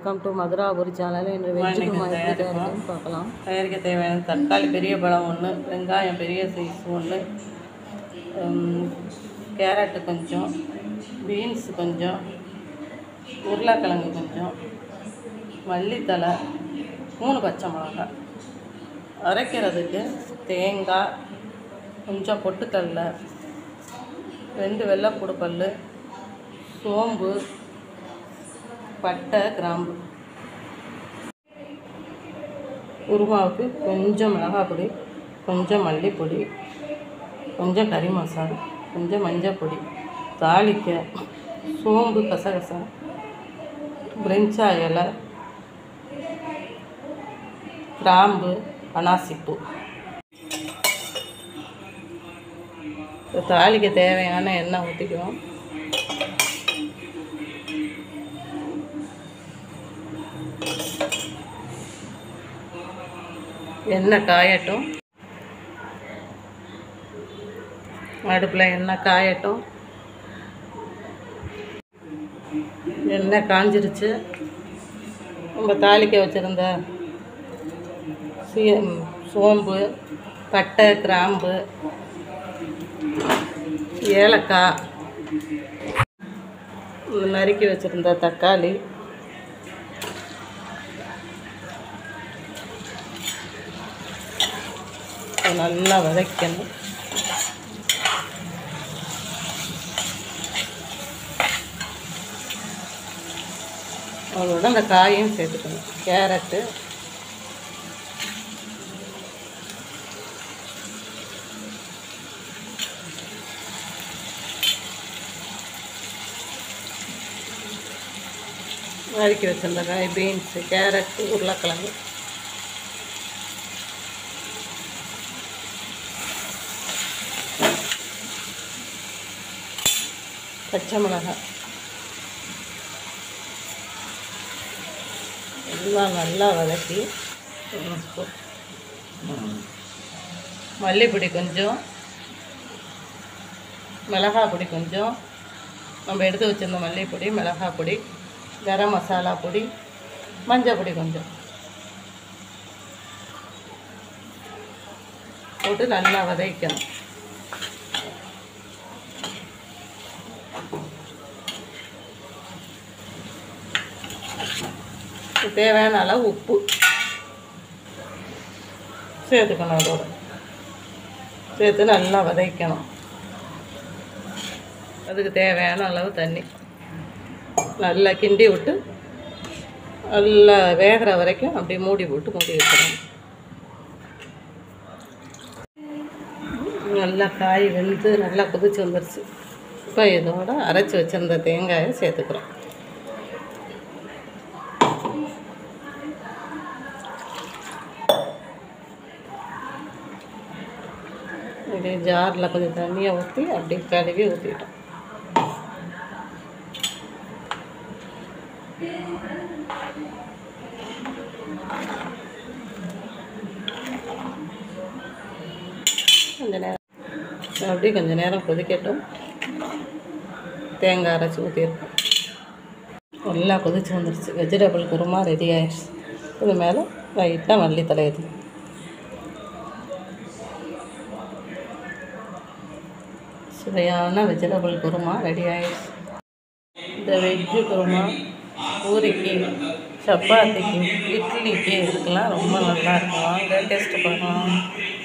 Welcome to Madhurapuri channel இன்று veg kurma எப்படி தயாரிக்கணும்னு பார்க்கலாம் தயாரிக்க தேவையான தக்காளி பெரிய பழம் ஒன்று வெங்காயம் பெரிய சைஸ் ஒன்று கேரட்டு கொஞ்சம் பீன்ஸ் கொஞ்சம் உருளைக்கிழங்கு கொஞ்சம் மல்லித்தழை மூணு பச்சை மிளகாய் அரைக்கிறதுக்கு தேங்காய் கொஞ்சம் பொட்டுக்கடலை ரெண்டு வெள்ளைப்பூடு பல் சோம்பு பட்டை கிராம்பு குருமாவுக்கு கொஞ்சம் மிளகாய் பொடி கொஞ்சம் மல்லிப்பொடி கொஞ்சம் கறி மசாலா கொஞ்சம் மஞ்சள் பொடி தாளிக்க சோம்பு கசகசா பிரெஞ்சா இலை கிராம்பு அனாசிப்பூ இப்போ தாளிக்க தேவையான எண்ணெய் ஊற்றிக்குவோம் எண்ணெய் காயட்டும் அடுப்பில் எண்ணெய் காயட்டும் எண்ணெய் காஞ்சிருச்சு நம்ம தாளிக்க வச்சுருந்த சீ சோம்பு பட்டை கிராம்பு ஏலக்காய் நறுக்கி வச்சுருந்த தக்காளி அதை நல்லா வதக்கணும் அதோட அந்த காயையும் சேர்த்துக்கணும் கேரட்டு நறுக்கி வச்சிருந்த காய் பீன்ஸு கேரட்டு உருளைக்கிழங்கு பச்சை மிளகாய் எல்லாம் நல்லா வதக்கி உப்பு. மல்லிப்பொடி கொஞ்சம் மிளகாய் பொடி கொஞ்சம் நம்ம எடுத்து வச்சிருந்த மல்லிப்பொடி மிளகாய் பொடி கரம் மசாலா பொடி மஞ்சள் பொடி கொஞ்சம் போட்டு நல்லா வதக்கணும் தேவையான அளவு உப்பு சேர்த்துக்கணும் அதோட சேர்த்து நல்லா வதக்கணும் அதுக்கு தேவையான அளவு தண்ணி நல்லா கிண்டி விட்டு நல்லா வேகிற வரைக்கும் அப்படியே மூடி போட்டு மூடி வச்சிடணும் நல்லா காய் வெந்து நல்லா கொதிச்சு வந்துருச்சு இப்போ இதோட அரைச்சி வச்சிருந்த தேங்காயை சேர்த்துக்கிறோம் இதே ஜாரில் கொஞ்சம் தண்ணியை ஊற்றி அப்படியே கழுவி ஊற்றிட்டோம் கொஞ்ச நேரம் அப்படியே கொஞ்ச நேரம் கொதிக்கட்டும் தேங்காய் அரைச்சி ஊற்றிருக்கோம் நல்லா கொதிச்சு வந்துருச்சு வெஜிடபிள் குருமா ரெடி ஆயிடுச்சு இது மேலே லைட்டாக மல்லித்தலை இது சுவையான வெஜிடபிள் குருமா ரெடி ஆயிடுச்சு இந்த வெஜ்ஜு குருமா பூரிக்கு சப்பாத்திக்கு இட்லிக்கு இதுக்கெல்லாம் ரொம்ப நல்லா இருக்கும் வாங்க டேஸ்ட் பண்ணலாம்